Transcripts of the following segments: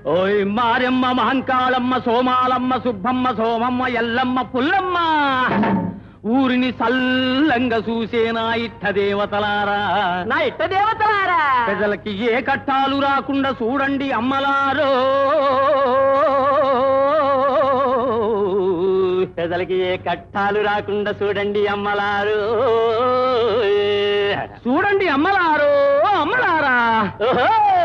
ఓయ్ మారెమ్మ మహంకాళమ్మ సోమాలమ్మ సుబ్బమ్మ సోమమ్మ ఎల్లమ్మ పుల్లమ్మ ఊరిని సల్లంగా చూసేనా ఇట్ట దేవతలారా నా ఇట్ట దేవతలారా ప్రజలకి ఏ కట్టాలు రాకుండా చూడండి అమ్మలారో ప్రజలకి ఏ కట్టాలు రాకుండా చూడండి అమ్మలారు చూడండి అమ్మలారో అమ్మలారా ఓహో!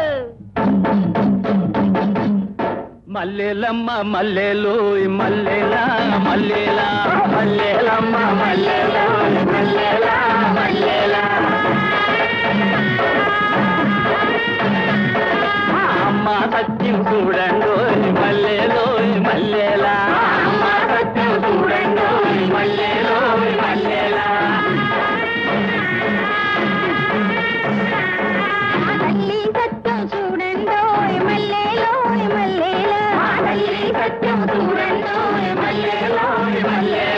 మల్లెలమ్మ మల్లెలు మల్లెలా మల్లెలా మల్లెలమ్మ మల్లెల మల్లెల మల్లెల అమ్మ సత్యం చూడండి మల్లెలో మల్లెలా అమ్మ సత్యం చూడండి మల్లెలో మల్లెల తల్లి సత్యం చూడండోయ్ మల్లెలోయ్ మల్లెలా తల్లి సత్యం చూడండి మల్లెలో మల్లెల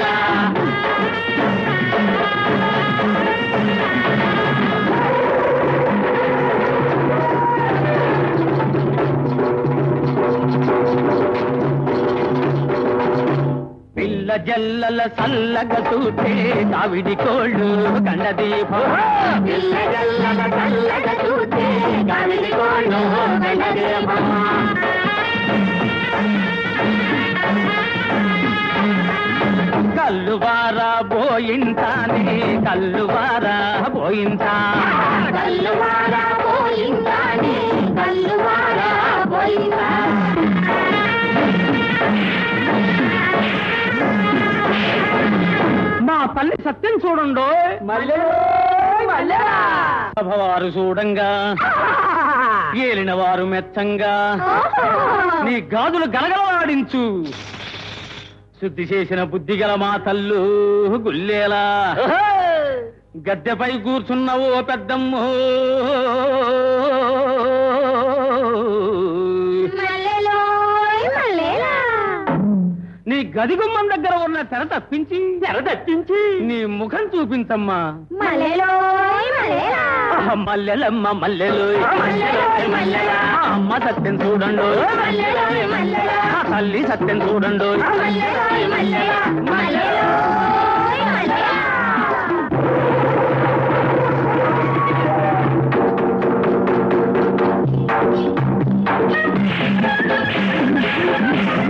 పిల్ల జల్లల సల్లగ చూస్తే కావిడి కోళ్ళు కండదీపం పిల్లగల్లగ చల్లగ చూస్తే కవిడి కోళ్ళు గండదేవమ్మ కల్లువారా పోయింటానే కల్లువారా పోయింటా కల్లువారా పోయిందాని కల్లువారా పోయిందా మా తల్లి సత్యం చూడండో మల్లెలో మల్లెల సభవారు చూడంగా ఏలిన వారు మెచ్చంగా నీ గాజులు గలగలవాడించు శుద్ధి చేసిన బుద్ధి గల మా తల్లు గుల్లేలా గద్దెపై కూర్చున్న ఓ పెద్దమ్మ మల్లెలోయ్ మల్లెలా నీ గది గుమ్మం దగ్గర ఉన్న తెర తప్పించి తెర తప్పించి నీ ముఖం చూపించమ్మా మల్లెలోయ్ మల్లెలా ఆహా, మల్లెలమ్మ మల్లెలు మల్లెలోయ్ మల్లెల అమ్మ సత్యం చూడండు మల్లెలోయ్ మల్లెల ఆ తల్లి సత్యం చూడండు మల్లెలోయ్ మల్లెల మల్లెలోయ్ మల్లెలా మల్లెల